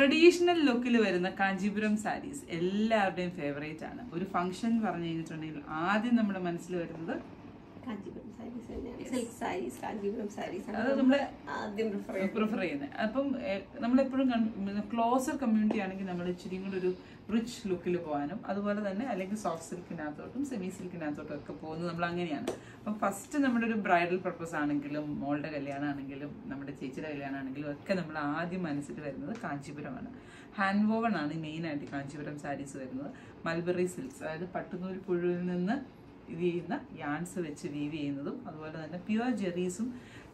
traditional ലുക്കിൽ വരുന്ന കാഞ്ചീപുരം സാരീസ് എല്ലാവരുടെയും ഫേവറേറ്റ് ആണ് ഒരു ഫംഗ്ഷൻ പറഞ്ഞു കഴിഞ്ഞിട്ടുണ്ടെങ്കിൽ ആദ്യം നമ്മുടെ മനസ്സിൽ വരുന്നത് കാഞ്ചീപുരം സാരീസ് തന്നെയാണ് സിൽക്ക് സാരീസ് കാഞ്ചീപുരം സാരീസ് അത് നമ്മള് ആദ്യം പ്രിഫർ ചെയ്യുന്നത് പ്രിഫർ ചെയ്യുന്നത് അപ്പം ഏഹ്, നമ്മളെപ്പോഴും ക്ലോസർ കമ്മ്യൂണിറ്റി ആണെങ്കിൽ നമ്മൾ ഇച്ചിരി കൂടി ഒരു റിച്ച് ലുക്കിൽ പോകാനും അതുപോലെ തന്നെ അല്ലെങ്കിൽ സോഫ്റ്റ് സിൽക്കിനകത്തോട്ടും സെമി സിൽക്കിനകത്തോട്ടും ഒക്കെ പോകുന്നത് നമ്മൾ അങ്ങനെയാണ് അപ്പം ഫസ്റ്റ് നമ്മുടെ ഒരു ബ്രൈഡൽ പർപ്പസ് ആണെങ്കിലും മോളുടെ കല്യാണം ആണെങ്കിലും നമ്മുടെ ചേച്ചിയുടെ കല്യാണം ആണെങ്കിലും ഒക്കെ നമ്മൾ ആദ്യം മനസ്സിൽ വരുന്നത് കാഞ്ചീപുരമാണ് ഹാൻഡ് വോവൺ ആണ് മെയിനായിട്ട് കാഞ്ചീപുരം സാരീസ് വരുന്നത് മൽബറി സിൽക്സ് അതായത് പട്ടുനൂൽ പുഴുവിൽ നിന്ന് ഇത് ചെയ്യുന്ന യാൺസ് വെച്ച് വീവ് ചെയ്യുന്നതും അതുപോലെ തന്നെ പ്യുവർ ജെറീസും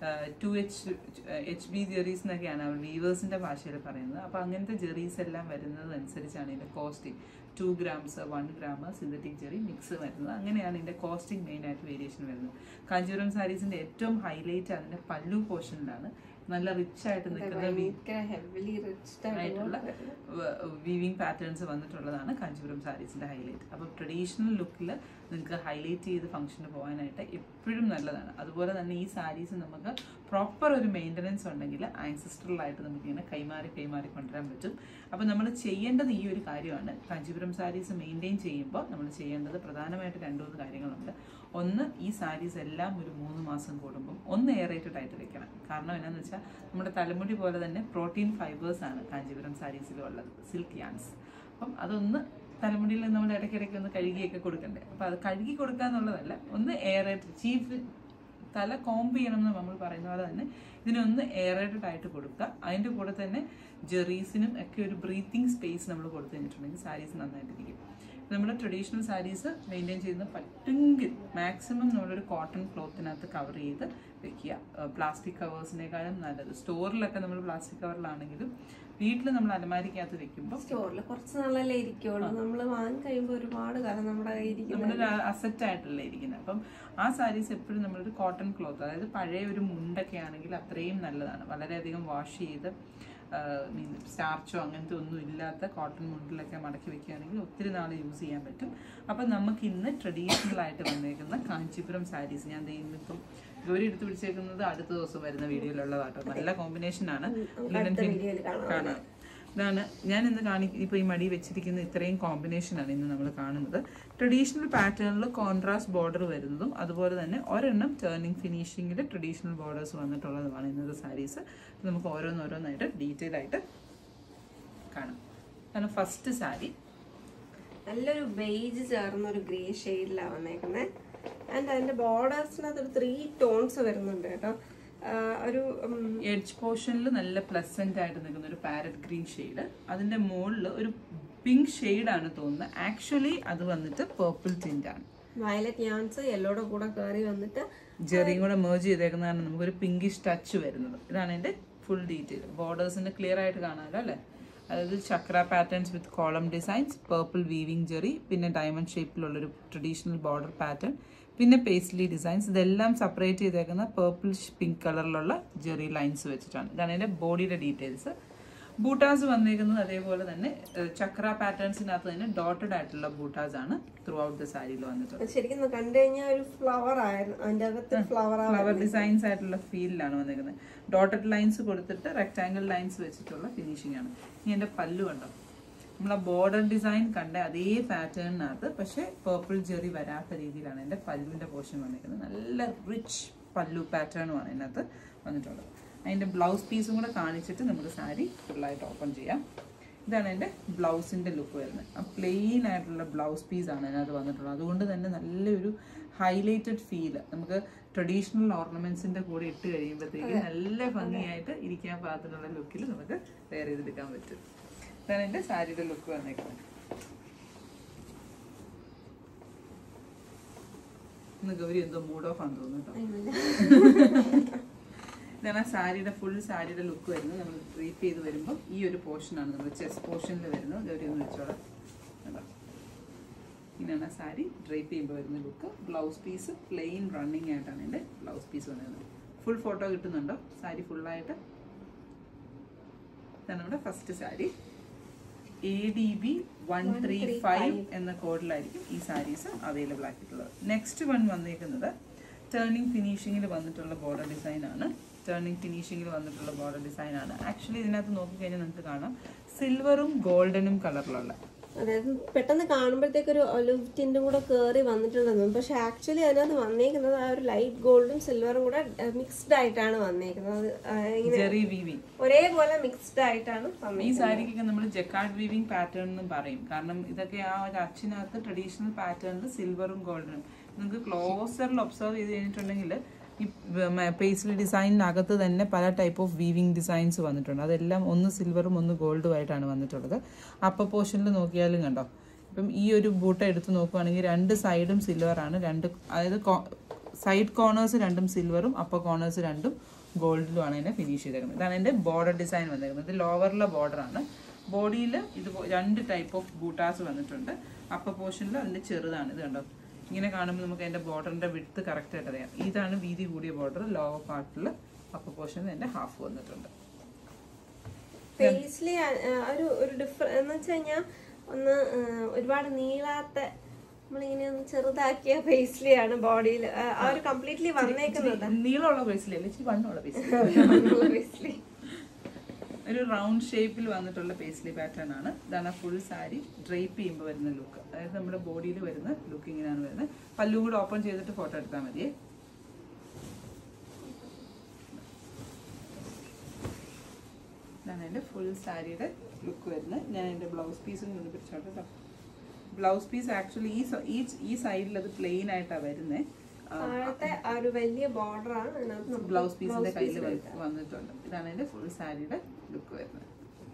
two H H B zaris എന്നൊക്കെയാണ് അവർ വീവേഴ്സിന്റെ ഭാഷയിൽ പറയുന്നത് അപ്പോൾ അങ്ങനത്തെ ജെറീസ് എല്ലാം വരുന്നത് അനുസരിച്ചാണ് ഇതിന്റെ costing two grams one gram synthetic zari mix വരുന്നത് അങ്ങനെയാണ് ഇതിന്റെ കോസ്റ്റിംഗ് മെയിൻ ആയിട്ട് വേരിയേഷൻ വരുന്നത് കാഞ്ചീപുരം സാരീസിന്റെ ഏറ്റവും ഹൈലൈറ്റ് അതിന്റെ പല്ലു പോർഷനിലാണ് നല്ല റിച്ച് ആയിട്ട് നിൽക്കുന്ന വി- ഭയങ്കര ഹെവിലി റിച്ച് ആയിട്ടുള്ള വീവിങ് പാറ്റേൺസ് വന്നിട്ടുള്ളതാണ് കാഞ്ചീപുരം സാരീസിന്റെ ഹൈലൈറ്റ് അപ്പോൾ ട്രഡീഷണൽ ലുക്കിൽ നിങ്ങൾക്ക് ഹൈലൈറ്റ് ചെയ്ത് ഫംഗ്ഷന് പോകാനായിട്ട് എപ്പോഴും നല്ലതാണ് അതുപോലെ തന്നെ ഈ സാരീസ് നമുക്ക് പ്രോപ്പർ ഒരു മെയിൻ്റനൻസ് ഉണ്ടെങ്കിൽ ആൻസിസ്ട്രലായിട്ട് നമുക്ക് ഇങ്ങനെ കൈമാറി കൈമാറി കൊണ്ടുവരാൻ പറ്റും അപ്പോൾ നമ്മൾ ചെയ്യേണ്ടത് ഈ ഒരു കാര്യമാണ് കാഞ്ചീപുരം സാരീസ് മെയിൻറ്റെയിൻ ചെയ്യുമ്പോൾ നമ്മൾ ചെയ്യേണ്ടത് പ്രധാനമായിട്ട് രണ്ട് മൂന്ന് കാര്യങ്ങളുണ്ട് ഒന്ന് ഈ സാരീസ് എല്ലാം ഒരു മൂന്ന് മാസം കൂടുമ്പം ഒന്ന് എയറേറ്റഡ് ആയിട്ട് വെക്കണം കാരണം എന്നാന്ന് വെച്ചാൽ നമ്മുടെ തലമുടി പോലെ തന്നെ പ്രോട്ടീൻ ഫൈബേഴ്സ് ആണ് കാഞ്ചീപുരം സാരീസിലും ഉള്ളത് സിൽക്ക് യാൻസ് അപ്പം അതൊന്ന് തലമുടിയിൽ നമ്മൾ ഇടയ്ക്കിടയ്ക്ക് ഒന്ന് കഴുകിയൊക്കെ കൊടുക്കണ്ടേ അപ്പം അത് കഴുകി കൊടുക്കുക എന്നുള്ളതല്ല ഒന്ന് എയറേറ്റഡ് ചീഫ് തല കോംബ് ചെയ്യണം എന്ന് നമ്മൾ പറയുന്ന പോലെ തന്നെ ഇതിനൊന്ന് എയറേറ്റഡ് ആയിട്ട് കൊടുക്കുക അതിൻ്റെ കൂടെ തന്നെ ജെറീസിനും ഒക്കെ ഒരു ബ്രീത്തിങ് സ്പേസ് നമ്മൾ കൊടുത്തു കഴിഞ്ഞിട്ടുണ്ടെങ്കിൽ സാരീസ് നന്നായിട്ടിരിക്കും നമ്മുടെ ട്രഡീഷണൽ സാരീസ് മെയിൻറ്റെയിൻ ചെയ്യുന്ന പറ്റുമെങ്കിൽ മാക്സിമം നമ്മളൊരു കോട്ടൺ ക്ലോത്തിനകത്ത് കവർ ചെയ്ത് വെക്കുക പ്ലാസ്റ്റിക് കവേഴ്സിനേക്കാളും നല്ലത് സ്റ്റോറിലൊക്കെ നമ്മൾ പ്ലാസ്റ്റിക് കവറിലാണെങ്കിലും വീട്ടിൽ നമ്മൾ അലമാരിക്കകത്ത് വെക്കുമ്പോൾ സ്റ്റോറിൽ കുറച്ച് നാളല്ലേ ഇരിക്കുള്ളൂ നമ്മൾ വാങ്ങി കഴിയുമ്പോൾ ഒരുപാട് കാലം നമ്മുടെ കയ്യിൽ ഇരിക്കുന്നത് നമ്മുടെ ഒരു അസറ്റ് ആയിട്ടല്ലേ ഇരിക്കുന്നത് അപ്പം ആ സാരീസ് എപ്പോഴും നമ്മളൊരു കോട്ടൺ ക്ലോത്ത് അതായത് പഴയ ഒരു മുണ്ടൊക്കെ ആണെങ്കിൽ അത്രയും നല്ലതാണ് വളരെയധികം വാഷ് ചെയ്ത് മീൻ സ്റ്റാർച്ചോ അങ്ങനത്തെ ഒന്നും ഇല്ലാത്ത കോട്ടൺ മുണ്ടിലൊക്കെ മടക്കി വെക്കുകയാണെങ്കിൽ ഒത്തിരി നാൾ യൂസ് ചെയ്യാൻ പറ്റും അപ്പം നമുക്ക് ഇന്ന് ട്രഡീഷണൽ ആയിട്ട് വന്നേക്കുന്ന കാഞ്ചീപുരം സാരീസ് ഞാൻ ദേ ഇന്നിപ്പം ഗൗരി എടുത്ത് പിടിച്ചേക്കുന്നത് അടുത്ത ദിവസം വരുന്ന വീഡിയോയിലുള്ളതാട്ടോ നല്ല കോമ്പിനേഷനാണ് വീഡിയോയിൽ കാണാം കാണാം ഇതാണ് ഞാൻ ഇന്ന് കാണി ഇപ്പോൾ ഈ മടി വെച്ചിരിക്കുന്ന ഇത്രയും കോമ്പിനേഷനാണ് ഇന്ന് നമ്മൾ കാണുന്നത് ട്രഡീഷണൽ പാറ്റേണിൽ കോൺട്രാസ്റ്റ് ബോർഡർ വരുന്നതും അതുപോലെ തന്നെ ഒരെണ്ണം ടേണിംഗ് ഫിനിഷിങ്ങിൽ ട്രഡീഷണൽ ബോർഡേഴ്സ് വന്നിട്ടുള്ളതുമാണ് ഇന്നത്തെ സാരീസ് നമുക്ക് ഓരോന്നോരോന്നായിട്ട് ഡീറ്റെയിൽ ആയിട്ട് കാണാം കാരണം ഫസ്റ്റ് സാരി നല്ലൊരു ബേജ് ചേർന്ന ഒരു ഗ്രേ ഷെയ്ഡിലാണ് വന്നേക്കുന്നത് ആൻഡ് അതിന്റെ ബോർഡേഴ്സിനകത്ത് ഒരു ത്രീ ടോൺസ് വരുന്നുണ്ട് കേട്ടോ ആ, ഒരു ഉം, എഡ്ജ് പോർഷനിൽ നല്ല പ്ലസന്റ് ആയിട്ട് നിൽക്കുന്ന ഒരു പാരറ്റ് ഗ്രീൻ ഷെയ്ഡ് അതിന്റെ മുകളിൽ ഒരു പിങ്ക് ഷെയ്ഡാണ് തോന്നുന്നത് ആക്ച്വലി അത് വന്നിട്ട് പേർപ്പിൾ ടിൻ്റ് ആണ് വയലറ്റ് യാൻസ് യെല്ലോയുടെ കൂടെ കയറി വന്നിട്ട് ജെറിയും കൂടെ മേർജ് ചെയ്തേക്കുന്നതാണ് നമുക്കൊരു പിങ്കിഷ് ടച്ച് വരുന്നത് ഇതാണ് എൻ്റെ ഫുൾ ഡീറ്റെയിൽ ബോർഡേഴ്സിന്റെ ക്ലിയർ ആയിട്ട് കാണാമല്ലോ അല്ലേ അതായത് chakra patterns with column designs purple weaving zari പിന്നെ ഡയമണ്ട് ഷേപ്പിലുള്ളൊരു ട്രഡീഷണൽ ബോർഡർ പാറ്റേൺ പിന്നെ പേസ്ലി ഡിസൈൻസ് ഇതെല്ലാം സെപ്പറേറ്റ് ചെയ്തേക്കുന്ന പേർപ്പിൾ പിങ്ക് കളറിലുള്ള ജെറി ലൈൻസ് വെച്ചിട്ടാണ് ഇതാണ് എൻ്റെ ബോഡിയുടെ ഡീറ്റെയിൽസ് ബൂട്ടാസ് വന്നേക്കുന്നത് അതേപോലെ തന്നെ ഏഹ്, ചക്ര പാറ്റേൺസിനകത്ത് തന്നെ ഡോട്ടഡ് ആയിട്ടുള്ള ബൂട്ടാസ് ആണ് ത്രൂ ഔട്ട് ദ സാരിയിൽ വന്നിട്ടുള്ളത് ശരിക്കും കണ്ടു കഴിഞ്ഞാൽ ഒരു ഫ്ലവർ ആയിരുന്നു അതിന്റെ അകത്ത് ഫ്ലവർ ഫ്ലവർ ഡിസൈൻസ് ആയിട്ടുള്ള ഫീലിലാണ് വന്നിരിക്കുന്നത് ഡോട്ടഡ് ലൈൻസ് കൊടുത്തിട്ട് റെക്ടാങ്കിൾ ലൈൻസ് വെച്ചിട്ടുള്ള ഫിനിഷിംഗ് ആണ് ഇനി എൻ്റെ പല്ലു കണ്ടോ നമ്മൾ ആ ബോർഡർ ഡിസൈൻ കണ്ട അതേ പാറ്റേണിനകത്ത് പക്ഷേ പേർപ്പിൾ ജെറി വരാത്ത രീതിയിലാണ് എൻ്റെ പല്ലുവിൻ്റെ പോർഷൻ വന്നിരിക്കുന്നത് നല്ല റിച്ച് പല്ലു പാറ്റേണുമാണ് ഇതിനകത്ത് വന്നിട്ടുള്ളത് അതിൻ്റെ ബ്ലൗസ് പീസും കൂടെ കാണിച്ചിട്ട് നമുക്ക് സാരി ഫുള്ളായിട്ട് ഓപ്പൺ ചെയ്യാം ഇതാണ് എൻ്റെ ബ്ലൗസിൻ്റെ ലുക്ക് വരുന്നത് ആ പ്ലെയിൻ ആയിട്ടുള്ള ബ്ലൗസ് പീസാണ് അതിനകത്ത് വന്നിട്ടുള്ളത് അതുകൊണ്ട് തന്നെ നല്ലൊരു ഹൈലൈറ്റഡ് ഫീല് നമുക്ക് ട്രഡീഷണൽ ഓർണമെന്റ്സിന്റെ കൂടെ ഇട്ട് കഴിയുമ്പോഴത്തേക്ക് നല്ല ഭംഗിയായിട്ട് ഇരിക്കാൻ പാകത്തിനുള്ള ലുക്കിൽ നമുക്ക് വെയർ ചെയ്തെടുക്കാൻ പറ്റും ഇതാണ് എൻ്റെ സാരിയുടെ ലുക്ക് വന്നേക്കുന്നത് ഇന്ന് ഗൗരി എന്തോ മൂഡ് ഓഫ് ആണെന്ന് തോന്നുന്നു കേട്ടോ ഇതാണ് ആ സാരിയുടെ ഫുൾ സാരിയുടെ ലുക്ക് വരുന്നത് നമ്മൾ ഡ്രീപ്പ് ചെയ്ത് വരുമ്പോൾ ഈ ഒരു പോർഷനാണ് നമ്മൾ ചെസ്റ്റ് പോർഷനിൽ വരുന്നത് ഗൗരി ഒന്ന് വെച്ചോളാം കണ്ടോ ഇങ്ങനെയാണ് ആ സാരി ഡ്രേപ്പ് ചെയ്യുമ്പോൾ വരുന്ന look blouse piece plain running ആയിട്ടാണ് എൻ്റെ ബ്ലൗസ് പീസ് വന്നത് ഫുൾ ഫോട്ടോ കിട്ടുന്നുണ്ടോ സാരി ഫുള്ളായിട്ട് ഇതാണ് നമ്മുടെ first sari A D B one three five എന്ന കോഡിലായിരിക്കും ഈ സാരീസ് അവൈലബിൾ ആക്കിയിട്ടുള്ളത് നെക്സ്റ്റ് വൺ വന്നേക്കുന്നത് ടേണിംഗ് ഫിനിഷിങ്ങിൽ വന്നിട്ടുള്ള ബോർഡർ ഡിസൈൻ ആണ് ടേണിംഗ് ഫിനിഷിങ്ങിൽ വന്നിട്ടുള്ള ബോർഡർ ഡിസൈൻ ആണ് ആക്ച്വലി ഇതിനകത്ത് നോക്കിക്കഴിഞ്ഞാൽ നിങ്ങൾക്ക് കാണാം സിൽവറും ഗോൾഡനും കളറിലുള്ള അതായത് പെട്ടെന്ന് കാണുമ്പോഴത്തേക്ക് ഒരു ഒലിവ് ടിൻറ്റും കൂടെ കയറി വന്നിട്ടുണ്ടെന്ന് പക്ഷെ ആക്ച്വലി അതിനകത്ത് വന്നേക്കുന്നത് ആ ഒരു ലൈറ്റ് ഗോൾഡും സിൽവറും കൂടെ മിക്സ്ഡ് ആയിട്ടാണ് വന്നേക്കുന്നത് അത് ആ, ഇങ്ങനെ ജെറി വീവിങ് ഒരേപോലെ മിക്സ്ഡ് ആയിട്ടാണ് ഈ വന്നേക്കുന്നത് സാരിക്കൊക്കെ നമ്മൾ ജക്കാർഡ് വീവിംഗ് പാറ്റേൺ എന്ന് പറയും കാരണം ഇതൊക്കെ ആ ഒരു അച്ചിനകത്ത് ട്രഡീഷണൽ പാറ്റേണിൽ സിൽവറും ഗോൾഡനും നിങ്ങൾക്ക് ക്ലോസറിൽ ഒബ്സർവ് ചെയ്ത് കഴിഞ്ഞിട്ടുണ്ടെങ്കിൽ ഈ പേസ്ലി ഡിസൈനിനകത്ത് തന്നെ പല ടൈപ്പ് ഓഫ് വീവിംഗ് ഡിസൈൻസ് വന്നിട്ടുണ്ട് അതെല്ലാം ഒന്ന് സിൽവറും ഒന്ന് ഗോൾഡും ആയിട്ടാണ് വന്നിട്ടുള്ളത് അപ്പർ പോർഷനിൽ നോക്കിയാലും കണ്ടോ ഇപ്പം ഈ ഒരു ബൂട്ട എടുത്ത് നോക്കുവാണെങ്കിൽ രണ്ട് സൈഡും സിൽവറാണ് രണ്ട് അതായത് സൈഡ് കോർണേഴ്സ് രണ്ടും സിൽവറും അപ്പർ കോർണേഴ്സ് രണ്ടും ഗോൾഡിലുമാണ് ഇതിനെ ഫിനിഷ് ചെയ്തേക്കുന്നത് ഇതാണ് എൻ്റെ ബോർഡർ ഡിസൈൻ വന്നേക്കുന്നത് ഇത് ലോവറിലെ ബോർഡറാണ് ബോഡിയിൽ ഇത് പോ- രണ്ട് ടൈപ്പ് ഓഫ് ബൂട്ടാസ് വന്നിട്ടുണ്ട് അപ്പർ പോർഷനിൽ അതിൻ്റെ ചെറുതാണ് ഇത് കണ്ടോ ഇങ്ങനെ കാണുമ്പോൾ നമുക്ക് അതിൻ്റെ ബോർഡറിൻ്റെ വിടുത്ത് കറക്റ്റായിട്ട് അറിയാം ഇതാണ് വീതി കൂടിയ ബോർഡർ ലോവർ പാർട്ടിൽ അപ്പർ പോർഷനിൽ എൻ്റെ ഹാഫ് വന്നിട്ടുണ്ട് പേസ്ലി ഒരു ഒരു ഡിഫറ എന്ന് വെച്ച് കഴിഞ്ഞാൽ ഒന്ന് ആ, ഒരുപാട് നീളാത്ത നമ്മളിങ്ങനെ ഒന്ന് ചെറുതാക്കിയ പേസ്ലിയാണ് ബോഡിയിൽ ആ ഒരു കംപ്ലീറ്റ്ലി വന്നേക്കുന്നത് നീളമുള്ള പേസിലല്ല ഇച്ചിരി വണ്ണമുള്ള പേസിൽ പേസ്ലി ഒരു റൗണ്ട് ഷേപ്പിൽ വന്നിട്ടുള്ള പേസ്ലി പാറ്റേൺ ആണ് ഇതാണ് ഫുൾ സാരി ഡ്രേപ്പ് ചെയ്യുമ്പോൾ വരുന്ന ലുക്ക് അതായത് നമ്മുടെ ബോഡിയിൽ വരുന്ന ലുക്ക് ഇങ്ങനെയാണ് വരുന്നത് പല്ലു കൂടെ ഓപ്പൺ ചെയ്തിട്ട് ഫോട്ടോ എടുത്താൽ മതിയേ ഇതാണ് എൻ്റെ ഫുൾ സാരിയുടെ ലുക്ക് വരുന്നത് ഞാൻ എൻ്റെ ബ്ലൗസ് പീസും കൊണ്ട് പിടിച്ചോട്ടെ കേട്ടോ ബ്ലൗസ് പീസ് ആക്ച്വലി ഈ സ- ഈ ഈ സൈഡിൽ അത് പ്ലെയിൻ ആയിട്ടാണ് വരുന്നത് താഴത്തെ ആ ഒരു വലിയ ബോർഡറാണ് അതിനകത്ത് നമുക്ക് ബ്ലൗസ് പീസിന്റെ കയ്യിൽ വന്നിട്ടുണ്ട് ഇതാണ് എൻ്റെ ഫുൾ സാരിയുടെ ലുക്ക് വരുന്നത്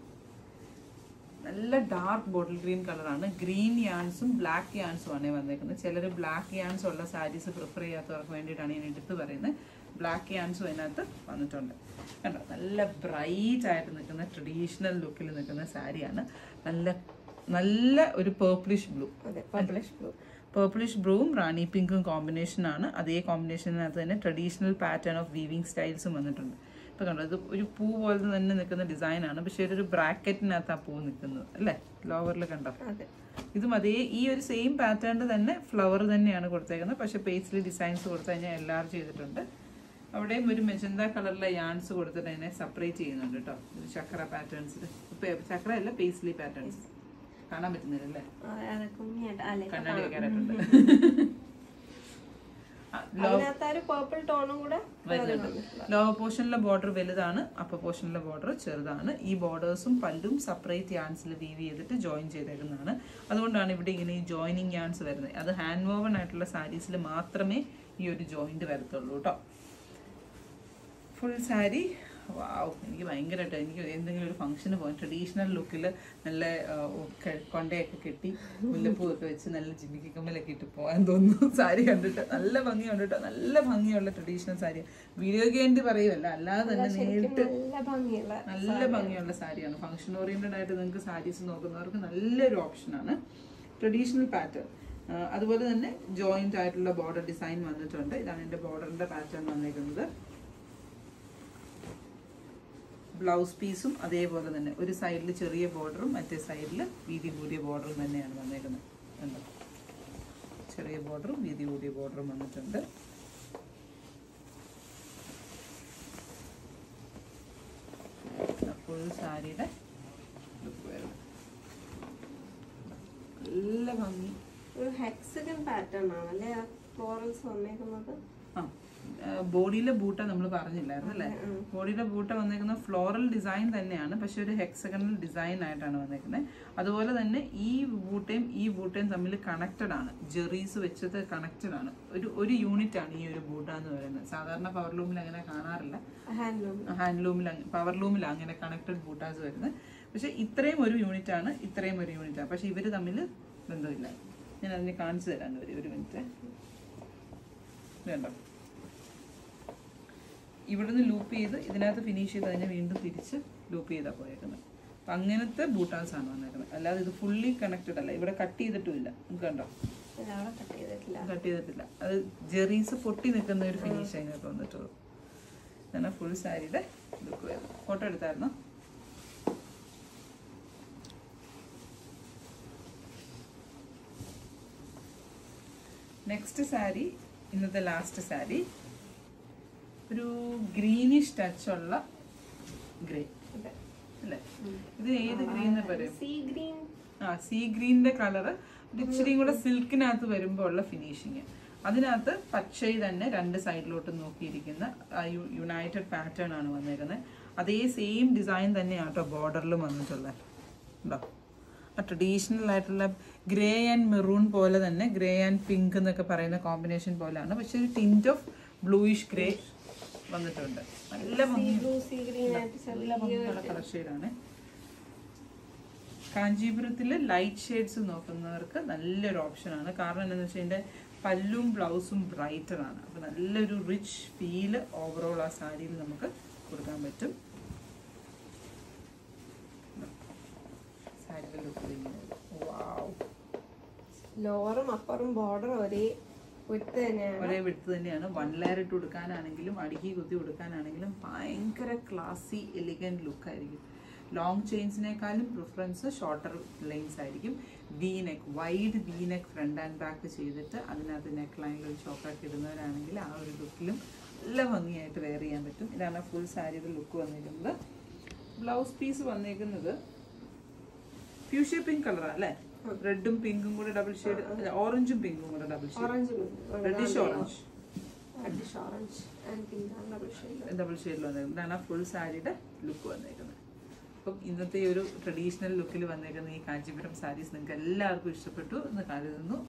നല്ല ഡാർക്ക് ബോട്ടിൽ ഗ്രീൻ കളറാണ് ഗ്രീൻ യാൺസും ബ്ലാക്ക് യാൺസും ആണ് വന്നേക്കുന്നത് ചിലർ ബ്ലാക്ക് യാൺസ് ഉള്ള സാരീസ് പ്രിഫർ ചെയ്യാത്തവർക്ക് വേണ്ടിയിട്ടാണ് ഞാൻ എടുത്ത് പറയുന്നത് ബ്ലാക്ക് യാൺസും അതിനകത്ത് വന്നിട്ടുണ്ട് കണ്ടോ നല്ല ബ്രൈറ്റ് ആയിട്ട് നിൽക്കുന്ന ട്രഡീഷണൽ ലുക്കിൽ നിൽക്കുന്ന സാരിയാണ് നല്ല നല്ല ഒരു പേർപ്പിളിഷ് ബ്ലൂ അതെ പബ്ലിഷ് ബ്ലൂ പേർപ്പിളിഷ് ബ്രൂവും റാണി പിങ്കും കോമ്പിനേഷൻ ആണ് അതേ കോമ്പിനേഷനകത്ത് തന്നെ ട്രഡീഷണൽ പാറ്റേൺ ഓഫ് വീവിങ് സ്റ്റൈൽസും വന്നിട്ടുണ്ട് ഇപ്പൊ കണ്ടോ ഇത് ഒരു പൂ പോലത്തെ തന്നെ നിൽക്കുന്ന ഡിസൈൻ ആണ് പക്ഷെ ഒരു ബ്രാക്കറ്റിനകത്ത് ആ പൂ നിൽക്കുന്നത് അല്ലേ ലോവറിൽ കണ്ടോ അതെ ഇതും അതേ ഈ ഒരു സെയിം പാറ്റേണിൽ തന്നെ ഫ്ലവർ തന്നെയാണ് കൊടുത്തേക്കുന്നത് പക്ഷെ പേസ്ലി ഡിസൈൻസ് കൊടുത്തു കഴിഞ്ഞാൽ എല്ലാവരും ചെയ്തിട്ടുണ്ട് അവിടെയും ഒരു മെജന്ത കളറിലെ യാൺസ് കൊടുത്തിട്ട് അതിനെ സെപ്പറേറ്റ് ചെയ്യുന്നുണ്ട് കേട്ടോ ഒരു ചക്ര പാറ്റേൺസിൽ ചക്ര അല്ല പേസ്ലി പാറ്റേൺസ് കാണാൻ പറ്റുന്നില്ലല്ലേ ആ, അതെ കുഞ്ഞായിട്ട് അല്ലെ കണ്ണാടി വെക്കാനായിട്ടുണ്ട് അതിനകത്ത് ആ ഒരു പേർപ്പിൾ ടോണും കൂടെ ലോവർ പോർഷനിലെ ബോർഡർ വലുതാണ് അപ്പർ പോർഷനിലെ ബോർഡർ ചെറുതാണ് ഈ ബോർഡേഴ്സും പല്ലും സെപ്പറേറ്റ് യാൻസിൽ വീവ് ചെയ്തിട്ട് ജോയിൻ ചെയ്തേക്കുന്നതാണ് അതുകൊണ്ടാണ് ഇവിടെ ഇങ്ങനെ ഈ ജോയിനിങ് യാൻസ് വരുന്നത് അത് ഹാൻഡ് വോവൺ ആയിട്ടുള്ള സാരീസിൽ മാത്രമേ ഈ ഒരു ജോയിന്റ് വരത്തുള്ളൂ കേട്ടോ ഫുൾ സാരി വാവ് എനിക്ക് ഭയങ്കരമായിട്ട് എനിക്ക് എന്തെങ്കിലും ഒരു ഫംഗ്ഷന് പോകാൻ ട്രഡീഷണൽ ലുക്കിൽ നല്ല ആ, ക- കൊണ്ടയൊക്കെ കെട്ടി മുല്ലപ്പൂ ഒക്കെ വെച്ച് നല്ല ജിമിക്കി കമ്മലൊക്കെ ഇട്ട് പോകാൻ തോന്നുന്നു സാരി കണ്ടിട്ട് നല്ല ഭംഗി കണ്ടിട്ട് നല്ല ഭംഗിയുള്ള ട്രഡീഷണൽ സാരി വീഡിയോയ്ക്ക് വേണ്ടി പറയുമല്ല അല്ലാതെ തന്നെ നേരിട്ട് നല്ല ഭംഗിയുള്ള നല്ല ഭംഗിയുള്ള സാരിയാണ് ഫംഗ്ഷൻ ഓറിയന്റഡ് ആയിട്ട് നിങ്ങൾക്ക് സാരീസ് നോക്കുന്നവർക്ക് നല്ലൊരു ഓപ്ഷനാണ് ട്രഡീഷണൽ പാറ്റേൺ അതുപോലെ തന്നെ ജോയിന്റ് ആയിട്ടുള്ള ബോർഡർ ഡിസൈൻ വന്നിട്ടുണ്ട് ഇതാണ് എൻ്റെ ബോർഡറിന്റെ പാറ്റേൺ വന്നേക്കുന്നത് ബ്ലൗസ് പീസും അതേപോലെ തന്നെ ഒരു സൈഡിൽ ചെറിയ ബോർഡറും മറ്റേ സൈഡിൽ വീതി കൂടിയ ബോർഡറും തന്നെയാണ് വന്നേക്കുന്നത് കണ്ടോ ചെറിയ ബോർഡറും വീതി കൂടിയ ബോർഡറും വന്നിട്ടുണ്ട് ഫുൾ സാരിയുടെ ലുക്ക് വരുന്നത് നല്ല ഭംഗി ഒരു ഹെക്സഗൺ പാറ്റേൺ ആണല്ലേ ആ ഫ്ലോറൽസ് വന്നേക്കുന്നത് ആ ബോഡിയിലെ ബൂട്ട നമ്മൾ പറഞ്ഞില്ലായിരുന്നു അല്ലേ ബോഡിയിലെ ബൂട്ട വന്നേക്കുന്ന ഫ്ലോറൽ ഡിസൈൻ തന്നെയാണ് പക്ഷെ ഒരു ഹെക്സഗണൽ ഡിസൈൻ ആയിട്ടാണ് വന്നേക്കുന്നത് അതുപോലെ തന്നെ ഈ ബൂട്ടയും ഈ ബൂട്ടയും തമ്മിൽ കണക്റ്റഡ് ആണ് ജെറീസ് വെച്ചത് കണക്റ്റഡ് ആണ് ഒരു ഒരു യൂണിറ്റ് ആണ് ഈ ഒരു ബൂട്ട എന്ന് പറയുന്നത് സാധാരണ പവർ ലൂമിൽ അങ്ങനെ കാണാറില്ല ഹാൻഡ്ലൂം ഹാൻഡ്ലൂമിൽ പവർ ലൂമിൽ അങ്ങനെ കണക്റ്റഡ് ബൂട്ടാസ് വരുന്നത് പക്ഷെ ഇത്രയും ഒരു യൂണിറ്റ് ആണ് ഇത്രയും ഒരു യൂണിറ്റ് ആണ് പക്ഷെ ഇവർ തമ്മിൽ ബന്ധമില്ല ഞാൻ അതിനെ കാണിച്ചു തരാം ഒരു ഒരു മിനിറ്റ് വേണ്ട ഇവിടുന്ന് ലൂപ്പ് ചെയ്ത് ഇതിനകത്ത് ഫിനിഷ് ചെയ്ത് അതിനെ വീണ്ടും തിരിച്ച് ലൂപ്പ് ചെയ്താൽ പോയേക്കുന്നത് അപ്പം അങ്ങനത്തെ ബൂട്ടാസ് ആണ് വന്നേക്കുന്നത് അല്ലാതെ ഇത് ഫുള്ളി കണക്റ്റഡ് അല്ല ഇവിടെ കട്ട് ചെയ്തിട്ടുമില്ല നമുക്ക് കണ്ടോ അവിടെ കട്ട് ചെയ്തിട്ടില്ല കട്ട് ചെയ്തിട്ടില്ല അത് ജെറീസ് പൊട്ടി നിൽക്കുന്ന ഒരു ഫിനിഷ് അതിനകത്ത് വന്നിട്ടുള്ളൂ ഇതാണ് ഫുൾ സാരിയുടെ ലുക്ക് വരുന്നത് ഫോട്ടോ എടുത്തായിരുന്നോ നെക്സ്റ്റ് സാരി ഇന്നത്തെ ലാസ്റ്റ് സാരി ഒരു ഗ്രീനിഷ് ടച്ച് ഉള്ള ഗ്രേ അതെ അല്ലേ ഇത് ഏത് ഗ്രീൻ എന്ന് പറയും സീ ഗ്രീൻ ആ സീ ഗ്രീനിന്റെ കളറ് ഇച്ചിരിയും കൂടെ സിൽക്കിനകത്ത് വരുമ്പോൾ ഉള്ള ഫിനിഷിങ് അതിനകത്ത് പച്ചയിൽ തന്നെ രണ്ട് സൈഡിലോട്ട് നോക്കിയിരിക്കുന്ന യുണൈറ്റഡ് പാറ്റേൺ ആണ് വന്നേക്കുന്നത് അതേ സെയിം ഡിസൈൻ തന്നെയാണ് കേട്ടോ ബോർഡറിലും വന്നിട്ടുള്ളത് ഉണ്ടോ ആ ട്രഡീഷണൽ ആയിട്ടുള്ള ഗ്രേ ആൻഡ് മെറൂൺ പോലെ തന്നെ ഗ്രേ ആൻഡ് പിങ്ക് എന്നൊക്കെ പറയുന്ന കോമ്പിനേഷൻ പോലെയാണ് പക്ഷെ ഒരു ടിൻറ്റ് ഓഫ് ബ്ലൂയിഷ് ഗ്രേ വന്നിട്ടുണ്ട് നല്ല ഭംഗി ബ്ലൂ സീ ഗ്രീൻ ആയിട്ട് നല്ല ഭംഗിയുള്ള കളർ ഷെയ്ഡാണ് കാഞ്ചീപുരത്തിൽ ലൈറ്റ് ഷെയ്ഡ്സ് നോക്കുന്നവർക്ക് നല്ലൊരു ഓപ്ഷനാണ് കാരണം എന്താണെന്ന് വെച്ചാൽ ഇതിൻ്റെ പല്ലും ബ്ലൗസും ബ്രൈറ്റർ ആണ് അപ്പോൾ നല്ലൊരു റിച്ച് ഫീല് ഓവറോൾ ആ സാരിയിൽ നമുക്ക് കൊടുക്കാൻ പറ്റും സാരിയുടെ ലുക്ക് വാവ് ലോവറും അപ്പറും ബോർഡറും ഒരേ വിട്ട് തന്നെയാണ് ഒരേ വിടുത്ത് തന്നെയാണ് വൺ ലെയർ ഇട്ട് കൊടുക്കാനാണെങ്കിലും അടുക്കി കുത്തി കൊടുക്കാനാണെങ്കിലും ഭയങ്കര ക്ലാസി എലിഗൻറ്റ് ലുക്ക് ആയിരിക്കും ലോങ് ചെയിൻസിനേക്കാളും പ്രിഫറൻസ് ഷോർട്ടർ ലൈൻസ് ആയിരിക്കും V neck wide V neck front and back ചെയ്തിട്ട് അതിനകത്ത് നെക്ക് ലൈനിൽ ഒരു ചോക്കാക്കി ഇടുന്നവരാണെങ്കിൽ ആ ഒരു ലുക്കിലും നല്ല ഭംഗിയായിട്ട് വെയർ ചെയ്യാൻ പറ്റും ഇതാണ് ഫുൾ സാരിയുടെ ലുക്ക് വന്നിരിക്കുന്നത് ബ്ലൗസ് പീസ് വന്നേക്കുന്നത് ഫ്യൂഷ്യ പിങ്ക് കളറാണ് അല്ലേ റെഡും പിങ്കും കൂടെ ഡബിൾ ഷെയ്ഡ് ഓറഞ്ചും പിങ്കും കൂടെ double shade orange reddish orange reddish orange and pink ആണ് ഡബിൾ ഷെയ്ഡ് ഡബിൾ ഷെയ്ഡിൽ വന്നേക്കുന്നത് ഇതാണ് ആ ഫുൾ സാരിയുടെ ലുക്ക് വന്നേക്കുന്നത് അപ്പം ഇന്നത്തെ ഈ ഒരു ട്രഡീഷണൽ ലുക്കിൽ വന്നേക്കുന്ന ഈ കാഞ്ചീപുരം സാരീസ് നിങ്ങൾക്ക് എല്ലാവർക്കും ഇഷ്ടപ്പെട്ടു എന്ന് കരുതുന്നു